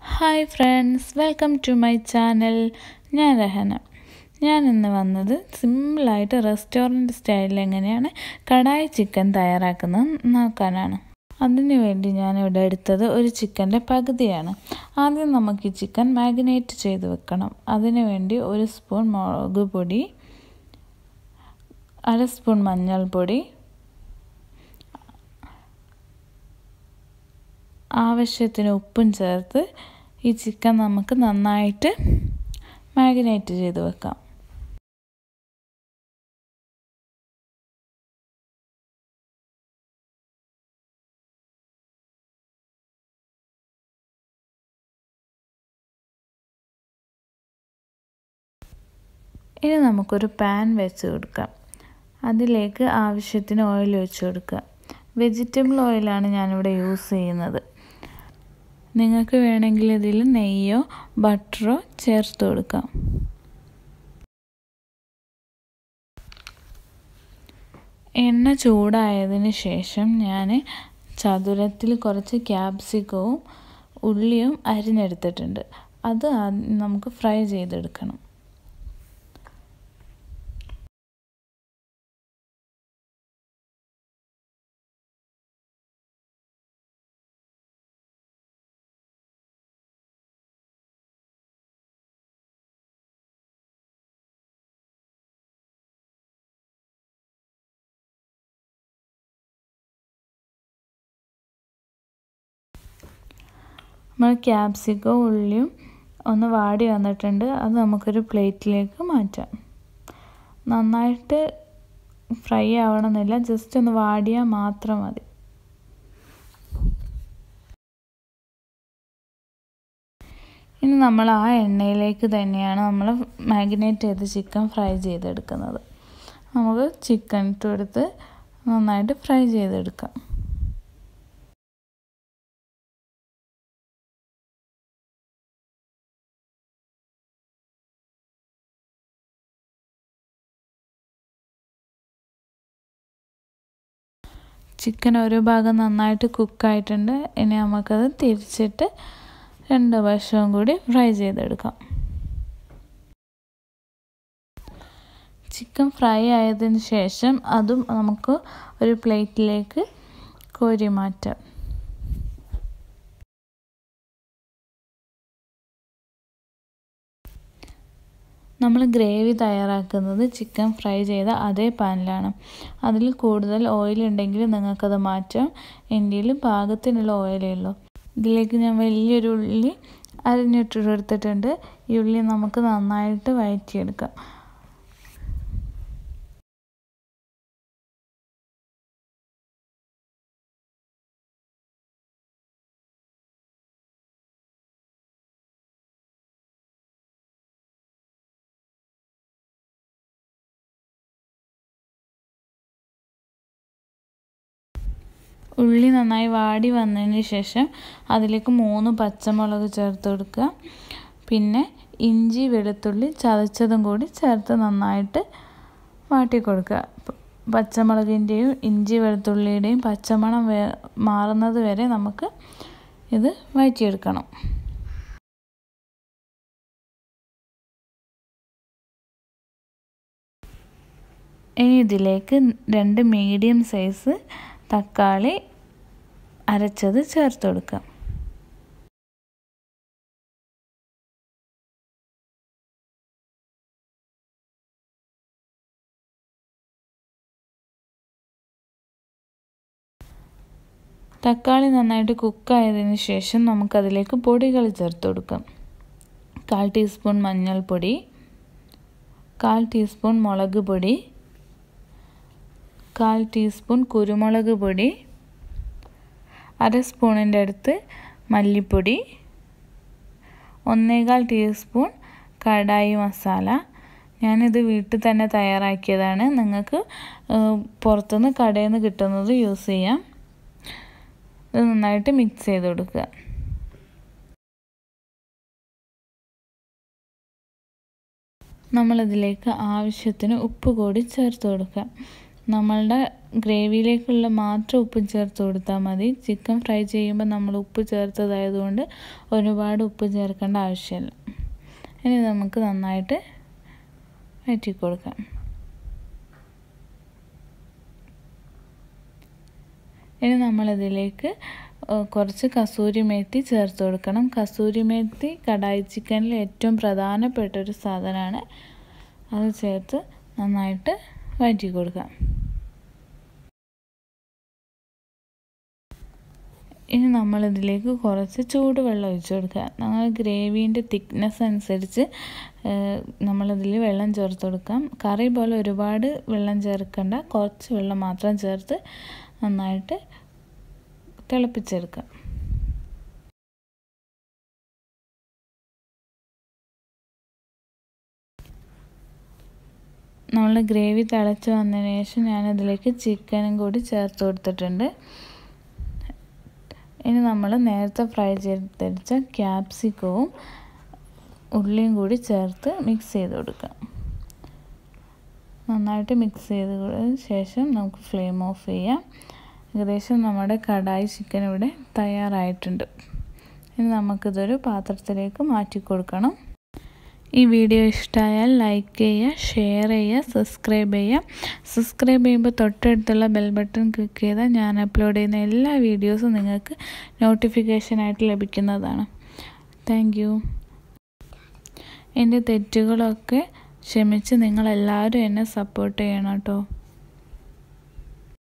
hi friends welcome to my channel ഞാൻ രഹന ഞാൻ ഇന്ന് വന്നത് സിമ്പിളായിട്ട് റെസ്റ്റോറൻറ്റ് സ്റ്റൈലിൽ എങ്ങനെയാണ് കടായി ചിക്കൻ തയ്യാറാക്കുന്നത് നോക്കാനാണ് അതിനു വേണ്ടി ഞാനിവിടെ എടുത്തത് ഒരു ചിക്കൻ്റെ പകുതിയാണ് ആദ്യം നമുക്ക് ഈ ചിക്കൻ മാഗ്നേറ്റ് ചെയ്ത് വെക്കണം അതിനു വേണ്ടി ഒരു സ്പൂൺ മുളക് പൊടി അര സ്പൂൺ മഞ്ഞൾപ്പൊടി ആവശ്യത്തിന് ഉപ്പും ചേർത്ത് ഈ ചിക്കൻ നമുക്ക് നന്നായിട്ട് മാഗ്നേറ്റ് ചെയ്ത് വെക്കാം ഇനി നമുക്കൊരു പാൻ വെച്ച് കൊടുക്കാം അതിലേക്ക് ആവശ്യത്തിന് ഓയിൽ ഒഴിച്ച് കൊടുക്കുക വെജിറ്റബിൾ ഓയിലാണ് ഞാനിവിടെ യൂസ് ചെയ്യുന്നത് നിങ്ങൾക്ക് വേണമെങ്കിൽ ഇതിൽ നെയ്യോ ബട്ടറോ ചേർത്ത് കൊടുക്കാം എണ്ണ ചൂടായതിന് ശേഷം ഞാൻ ചതുരത്തിൽ കുറച്ച് ക്യാപ്സിക്കവും ഉള്ളിയും അരിഞ്ഞെടുത്തിട്ടുണ്ട് അത് നമുക്ക് ഫ്രൈ ചെയ്തെടുക്കണം നമ്മൾ ക്യാപ്സിക്കോ ഉള്ളിയും ഒന്ന് വാടി വന്നിട്ടുണ്ട് അത് നമുക്കൊരു പ്ലേറ്റിലേക്ക് മാറ്റാം നന്നായിട്ട് ഫ്രൈ ആവണമെന്നില്ല ജസ്റ്റ് ഒന്ന് വാടിയാൽ മാത്രം മതി ഇനി നമ്മൾ ആ എണ്ണയിലേക്ക് തന്നെയാണ് നമ്മൾ മാഗ്നേറ്റ് ചെയ്ത് ചിക്കൻ ഫ്രൈ ചെയ്തെടുക്കുന്നത് നമുക്ക് ചിക്കൻ ഇട്ട് കൊടുത്ത് നന്നായിട്ട് ഫ്രൈ ചെയ്തെടുക്കാം ചിക്കൻ ഒരു ഭാഗം നന്നായിട്ട് കുക്കായിട്ടുണ്ട് ഇനി നമുക്കത് തിരിച്ചിട്ട് രണ്ട് വശവും കൂടി ഫ്രൈ ചെയ്തെടുക്കാം ചിക്കൻ ഫ്രൈ ആയതിനു ശേഷം അതും നമുക്ക് ഒരു പ്ലേറ്റിലേക്ക് കോരി മാറ്റാം നമ്മൾ ഗ്രേവി തയ്യാറാക്കുന്നത് ചിക്കൻ ഫ്രൈ ചെയ്ത അതേ പാനിലാണ് അതിൽ കൂടുതൽ ഓയിൽ ഉണ്ടെങ്കിൽ നിങ്ങൾക്കത് മാറ്റാം എൻ്റെ പാകത്തിനുള്ള ഓയിലേ ഉള്ളൂ ഇതിലേക്ക് ഞാൻ വലിയൊരു ഉള്ളി അരിഞ്ഞിട്ട് എടുത്തിട്ടുണ്ട് ഈ ഉള്ളി നമുക്ക് നന്നായിട്ട് വഴറ്റിയെടുക്കാം ഉള്ളി നന്നായി വാടി വന്നതിന് ശേഷം അതിലേക്ക് മൂന്ന് പച്ചമുളക് ചേർത്ത് കൊടുക്കുക പിന്നെ ഇഞ്ചി വെളുത്തുള്ളി ചതച്ചതും കൂടി ചേർത്ത് നന്നായിട്ട് വാട്ടി കൊടുക്കുക പച്ചമുളകിൻ്റെയും ഇഞ്ചി വെളുത്തുള്ളിയുടെയും പച്ചമണം മാറുന്നത് വരെ നമുക്ക് ഇത് വഴറ്റിയെടുക്കണം ഇനി ഇതിലേക്ക് രണ്ട് മീഡിയം സൈസ് തക്കാളി അരച്ചത് ചേർത്ത് കൊടുക്കാം തക്കാളി നന്നായിട്ട് കുക്കായതിന് ശേഷം നമുക്കതിലേക്ക് പൊടികൾ ചേർത്ത് കൊടുക്കാം കാൽ ടീസ്പൂൺ മഞ്ഞൾപ്പൊടി കാൽ ടീസ്പൂൺ മുളക് പൊടി കാൽ ടീസ്പൂൺ കുരുമുളക് പൊടി അര സ്പൂണിൻ്റെ അടുത്ത് മല്ലിപ്പൊടി ഒന്നേകാൽ ടീസ്പൂൺ കടായി മസാല ഞാനിത് വീട്ടിൽ തന്നെ തയ്യാറാക്കിയതാണ് നിങ്ങൾക്ക് പുറത്തുനിന്ന് കടയിൽ നിന്ന് കിട്ടുന്നത് യൂസ് ചെയ്യാം ഇത് നന്നായിട്ട് മിക്സ് ചെയ്ത് കൊടുക്കുക നമ്മളിതിലേക്ക് ആവശ്യത്തിന് ഉപ്പ് കൂടി ചേർത്ത് കൊടുക്കുക നമ്മളുടെ ഗ്രേവിയിലേക്കുള്ള മാത്രം ഉപ്പ് ചേർത്ത് കൊടുത്താൽ മതി ചിക്കൻ ഫ്രൈ ചെയ്യുമ്പോൾ നമ്മൾ ഉപ്പ് ചേർത്തതായതുകൊണ്ട് ഒരുപാട് ഉപ്പ് ചേർക്കേണ്ട ആവശ്യമില്ല ഇനി നമുക്ക് നന്നായിട്ട് വഴറ്റി കൊടുക്കാം ഇനി നമ്മളിതിലേക്ക് കുറച്ച് കസൂരി മേത്തി ചേർത്ത് കൊടുക്കണം കസൂരി മേത്തി കടായി ചിക്കനിൽ ഏറ്റവും പ്രധാനപ്പെട്ട ഒരു സാധനമാണ് അത് ചേർത്ത് നന്നായിട്ട് വഴറ്റി കൊടുക്കാം ഇനി നമ്മളിതിലേക്ക് കുറച്ച് ചൂടുവെള്ളം ഒഴിച്ച് കൊടുക്കുക നമ്മൾ ഗ്രേവീൻ്റെ തിക്നെസ് അനുസരിച്ച് നമ്മളിതിൽ വെള്ളം ചേർത്ത് കൊടുക്കാം കറി പോലെ ഒരുപാട് വെള്ളം ചേർക്കണ്ട കുറച്ച് വെള്ളം മാത്രം ചേർത്ത് നന്നായിട്ട് തിളപ്പിച്ചെടുക്കാം നമ്മളുടെ ഗ്രേവി തിളച്ച് വന്നതിന് ശേഷം ഞാനതിലേക്ക് ചിക്കനും കൂടി ചേർത്ത് കൊടുത്തിട്ടുണ്ട് ഇനി നമ്മൾ നേരത്തെ ഫ്രൈ ചെയ്തെടുത്ത ക്യാപ്സിക്കവും ഉള്ളിയും കൂടി ചേർത്ത് മിക്സ് ചെയ്ത് കൊടുക്കാം നന്നായിട്ട് മിക്സ് ചെയ്ത് ശേഷം നമുക്ക് ഫ്ലെയിം ഓഫ് ചെയ്യാം ഏകദേശം നമ്മുടെ കടായി ചിക്കൻ ഇവിടെ തയ്യാറായിട്ടുണ്ട് ഇനി നമുക്കിതൊരു പാത്രത്തിലേക്ക് മാറ്റി കൊടുക്കണം ഈ വീഡിയോ ഇഷ്ടമായാൽ ലൈക്ക് ചെയ്യുക ഷെയർ ചെയ്യുക സബ്സ്ക്രൈബ് ചെയ്യുക സബ്സ്ക്രൈബ് ചെയ്യുമ്പോൾ തൊട്ടടുത്തുള്ള ബെൽ ബട്ടൺ ക്ലിക്ക് ചെയ്താൽ ഞാൻ അപ്ലോഡ് ചെയ്യുന്ന എല്ലാ വീഡിയോസും നിങ്ങൾക്ക് നോട്ടിഫിക്കേഷനായിട്ട് ലഭിക്കുന്നതാണ് താങ്ക് യു എൻ്റെ തെറ്റുകളൊക്കെ ക്ഷമിച്ച് നിങ്ങളെല്ലാവരും എന്നെ സപ്പോർട്ട് ചെയ്യണം കേട്ടോ